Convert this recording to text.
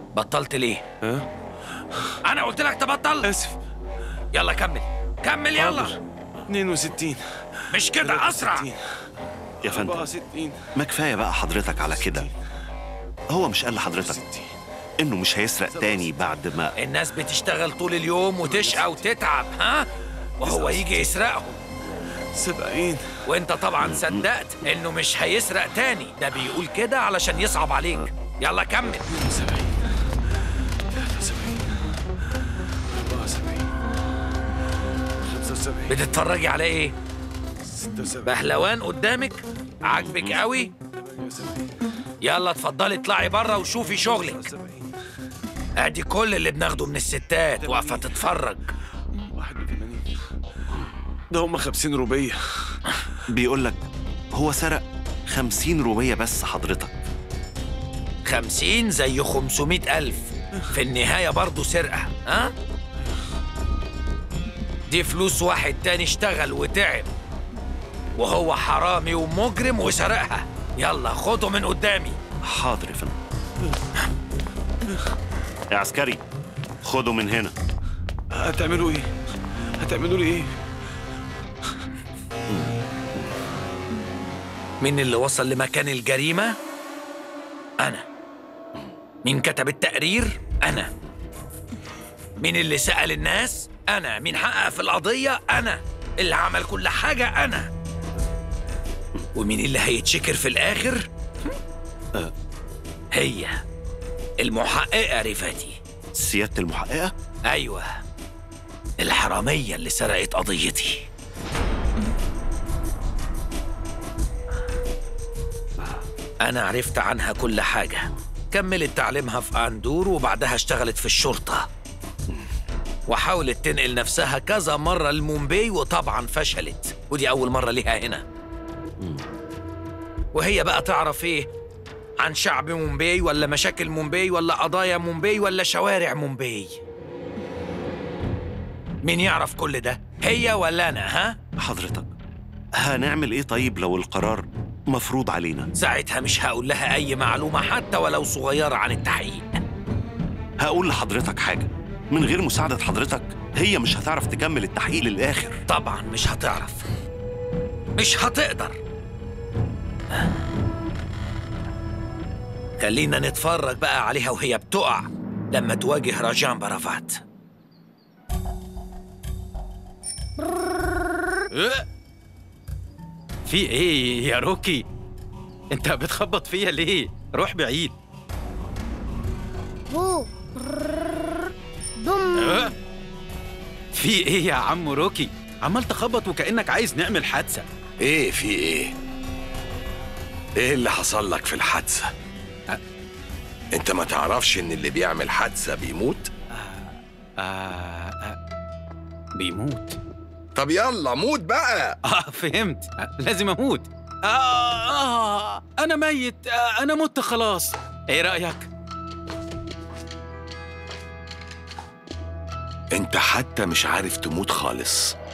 بطلت ليه ها انا قلت لك تبطل اسف يلا كمل كمل يلا حاضر. 62 مش كده اسرع 63 يا فندم 64 ما كفايه بقى حضرتك على كده هو مش قال لحضرتك 60 انه مش هيسرق تاني بعد ما الناس بتشتغل طول اليوم وتشقى وتتعب ها وهو يجي يسرقهم 70 وانت طبعا صدقت انه مش هيسرق تاني ده بيقول كده علشان يصعب عليك يلا كمل 72 73 74 75 بتتفرجي على ايه 76 بهلوان قدامك عاجبك قوي 78 يلا اتفضلي اطلعي بره وشوفي شغلك 70 ادي كل اللي بناخده من الستات واقفه تتفرج 81 ده هم 50 روبية بيقول لك هو سرق 50 روبية بس حضرتك خمسين زي خمسمائة ألف في النهاية برضه سرقة ها؟ دي فلوس واحد تاني اشتغل وتعب وهو حرامي ومجرم وسرقها يلا خده من قدامي حاضر يا فندم يا عسكري خده من هنا هتعملوا ايه؟ هتعملوا لي ايه؟ مين اللي وصل لمكان الجريمة؟ أنا مين كتب التقرير؟ أنا مين اللي سأل الناس؟ أنا مين حقق في القضية؟ أنا اللي عمل كل حاجة أنا ومين اللي هيتشكر في الآخر؟ هي المحققة ريفاتي سيادة المحققة أيوة الحرامية اللي سرقت قضيتي أنا عرفت عنها كل حاجة كملت تعليمها في أندور وبعدها اشتغلت في الشرطة وحاولت تنقل نفسها كذا مرة لمومباي وطبعا فشلت ودي أول مرة ليها هنا وهي بقى تعرف إيه عن شعب مومباي ولا مشاكل مومباي ولا قضايا مومباي ولا شوارع مومباي مين يعرف كل ده هي ولا أنا ها حضرتك هنعمل ايه طيب لو القرار مفروض علينا ساعتها مش هقول لها أي معلومة حتى ولو صغيرة عن التحقيق هقول لحضرتك حاجة من غير مساعدة حضرتك هي مش هتعرف تكمل التحقيق للآخر طبعا مش هتعرف مش هتقدر خلينا نتفرج بقى عليها وهي بتقع لما تواجه راجان برافات في ايه يا روكي انت بتخبط فيا ليه روح بعيد بو بوم أه؟ في ايه يا عم روكي عمال تخبط وكأنك عايز نعمل حادثة ايه في ايه ايه اللي حصل لك في الحادثه انت ما تعرفش ان اللي بيعمل حادثه بيموت آه آه بيموت طب يلا موت بقى اه فهمت آه لازم اموت آه, آه انا ميت آه انا مت خلاص ايه رأيك انت حتى مش عارف تموت خالص